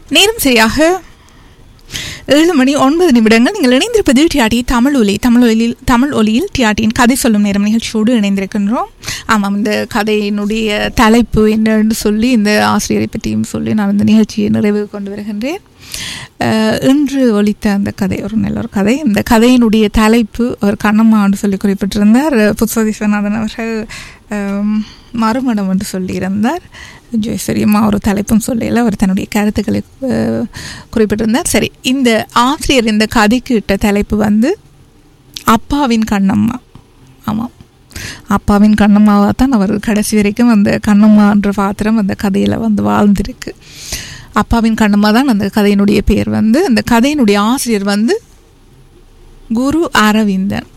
நேரம் சரியாக ஏழு மணி ஒன்பது நிமிடங்கள் நீங்கள் இணைந்திருப்பது டிஆர்டி தமிழ் ஒலி தமிழ் ஒலியில் தமிழ் ஒலியில் டிஆர்டியின் கதை சொல்லும் நேரம் நிகழ்ச்சியோடு இணைந்திருக்கின்றோம் ஆமாம் இந்த கதையினுடைய தலைப்பு என்னன்னு சொல்லி இந்த ஆசிரியரை பற்றியும் சொல்லி நான் இந்த நிகழ்ச்சியை நிறைவு கொண்டு வருகின்றேன் அஹ், இன்று ஒலித்த அந்த கதை ஒரு நல்ல ஒரு கதை இந்த கதையினுடைய தலைப்பு ஒரு கண்ணம்மான்னு சொல்லி குறிப்பிட்டிருந்தார் புத்ச விஸ்வநாதன் அவர்கள் அம், மறுமணம் என்று சொல்லியிருந்தார் ஜெயஸ்வரியம்மா ஒரு தலைப்பும் சொல்லல அவர் தன்னுடைய கருத்துக்களை அஹ், குறிப்பிட்டிருந்தார் சரி இந்த ஆசிரியர் இந்த கதைக்கு இட்ட தலைப்பு வந்து அப்பாவின் கண்ணம்மா ஆமாம் அப்பாவின் கண்ணம்மாவாக தான் அவர் கடைசி வரைக்கும் அந்த கண்ணம்மான்ற பாத்திரம் அந்த கதையில் வந்து வாழ்ந்திருக்கு அப்பாவின் கண்ணம்மா தான் அந்த கதையினுடைய பேர் வந்து அந்த கதையினுடைய ஆசிரியர் வந்து குரு அரவிந்தன்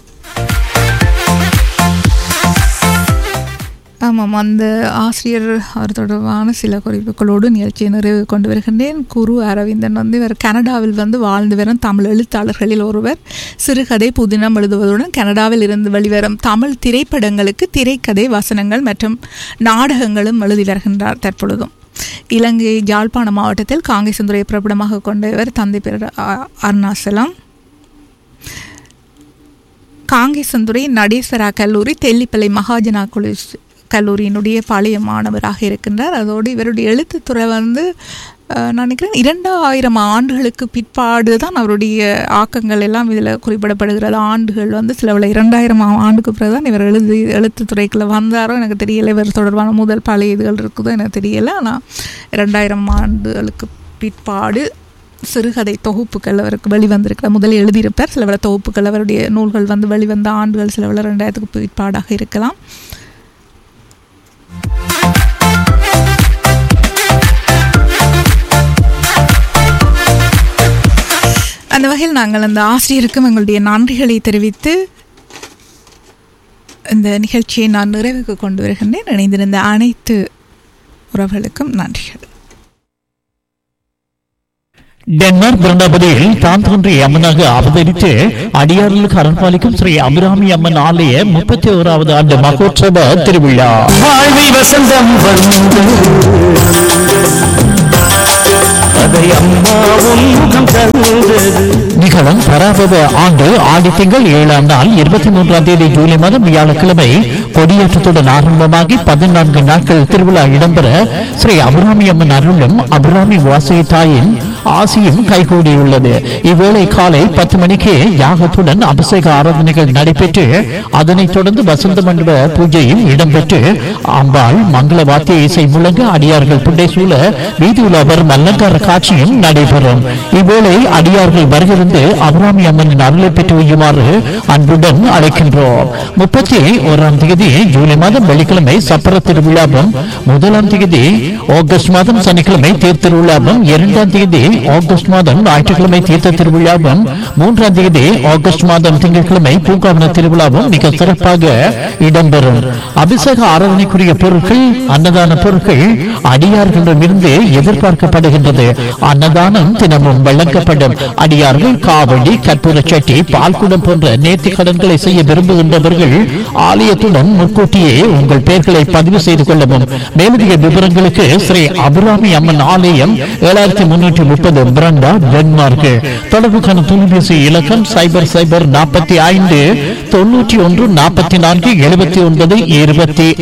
ஆமாம் அந்த ஆசிரியர் அவர் தொடர்பான சில குறிப்புகளோடு நிகழ்ச்சியை நிறைவு கொண்டு வருகின்றேன் குரு அரவிந்தன் வந்து இவர் கனடாவில் வந்து வாழ்ந்து வரும் தமிழ் எழுத்தாளர்களில் ஒருவர் சிறுகதை புதினம் எழுதுவதுடன் கனடாவில் இருந்து வெளிவரும் தமிழ் திரைப்படங்களுக்கு திரைக்கதை வசனங்கள் மற்றும் நாடகங்களும் எழுதி வருகின்றார் தற்பொழுதும் இலங்கை யாழ்ப்பாண மாவட்டத்தில் காங்கேசந்துறை பிறப்பிடமாக கொண்ட இவர் தந்தை பேர் அ- அருணாசலம் காங்கேசந்துறை நடேஸ்வரா கல்லூரி தெல்லிப்பளை மகாஜனா குலிஸ் கல்லூரியினுடைய பழைய மாணவராக இருக்கின்றார் அதோடு இவருடைய எழுத்துத்துறை வந்து அஹ், நான் நினைக்கிறேன் இரண்டாயிரம் ஆண்டுகளுக்கு பிற்பாடு தான் அவருடைய ஆக்கங்கள் எல்லாம் இதில் குறிப்பிடப்படுகிறது ஆண்டுகள் வந்து சில இரண்டாயிரம் ஆண்டுக்கு பிறகு தான் இவர் எழுதி எழுத்துத்துறைக்குள்ள வந்தாரோ எனக்கு தெரியல இவர் தொடர்பான முதல் பழைய இதுகள் இருக்குதோ எனக்கு தெரியல ஆனால் இரண்டாயிரம் ஆண்டுகளுக்கு பிற்பாடு சிறுகதை தொகுப்புகள் அவருக்கு வெளிவந்திருக்கிற முதலில் எழுதியிருப்பார் சில வேளை தொகுப்புகள் அவருடைய நூல்கள் வந்து வெளிவந்த ஆண்டுகள் சில வேளை ரெண்டாயிரத்துக்கு பிற்பாடாக இருக்கலாம் அந்த வகையில் நாங்கள் அந்த ஆசிரியருக்கும் எங்களுடைய நன்றிகளை தெரிவித்து இந்த நிகழ்ச்சியை நான் நிறைவுக்கு கொண்டு வருகின்றேன் இணைந்திருந்த அனைத்து உறவுகளுக்கும் நன்றிகள் டென்மார்க் பிருந்தாபதியில் தான் தோன்றிய அம்மனாக அவதரித்து அடியார்களுக்கு அரண்பாலிக்கும் ஸ்ரீ அபிராமி அம்மன் ஆலய முப்பத்தி ஓராவது ஆண்டு மகோற்சவ திருவிழா வாழ்வில் வசந்தம் வந்து அதை அம்மாவும் முகம் தந்தது நிகழும் பராபவ ஆண்டு ஆடி திங்கள் ஏழாம் நாள் இருபத்தி மூன்றாம் தேதி ஜூலை மாதம் வியாழக்கிழமை கொடியேற்றத்துடன் ஆரம்பமாகி பதினான்கு நாட்கள் திருவிழா இடம்பெற ஸ்ரீ அபிராமி அம்மன் அருளும் அபிராமி வாசகி தாயின் ஆசியும் கைகூடியுள்ளது இவ்வேளை காலை பத்து மணிக்கு யாகத்துடன் அபிஷேக ஆராதனைகள் நடைபெற்று அதனைத் தொடர்ந்து வசந்த மண்டப பூஜையும் இடம்பெற்று அம்பாள் மங்கள வாத்திய இசை முழங்க அடியார்கள் புண்டை சூழ வீதியில் வரும் அலங்கார காட்சியும் நடைபெறும் இவ்வேளை அடியார்கள் வருகிருந்து அபிராமி அம்மனின் அருளை பெற்று வையுமாறு அன்புடன் அழைக்கின்றோம் முப்பத்தி ஓராம் தேதி ஜூலை மாதம் வெள்ளிக்கிழமை சப்பர திருவிழாவும் முதலாம் தேதி ஆகஸ்ட் மாதம் சனிக்கிழமை தேர் திருவிழாவும் இரண்டாம் தேதி ஆகஸ்ட் மாதம் ஞாயிற்றுக்கிழமை தீர்த்த திருவிழாவும் மூன்றாம் தேதி ஆகஸ்ட் மாதம் திங்கட்கிழமை பூங்காவன திருவிழாவும் மிக சிறப்பாக இடம்பெறும் அபிஷேக ஆராதனைக்குரிய பொருட்கள் அன்னதான பொருட்கள் அடியார்களிடமிருந்து எதிர்பார்க்கப்படுகின்றது அன்னதானம் தினமும் வழங்கப்படும் அடியார்கள் காவடி கற்பூர சட்டி பால்குடம் போன்ற நேர்த்தி கடன்களை செய்ய விரும்புகின்றவர்கள் ஆலயத்துடன் முன்கூட்டியே உங்கள் பெயர்களை பதிவு செய்து கொள்ளவும் மேலதிக விவரங்களுக்கு ஸ்ரீ அபிராமி அம்மன் ஆலயம் ஏழாயிரத்தி முன்னூற்றி முப்பது பிரண்டா டென்மார்க் தொடர்புக்கான தொலைபேசி இலக்கம் சைபர் சைபர் நாற்பத்தி ஐந்து தொன்னூற்றி ஒன்று நாற்பத்தி நான்கு எழுபத்தி ஒன்பது இருபத்தி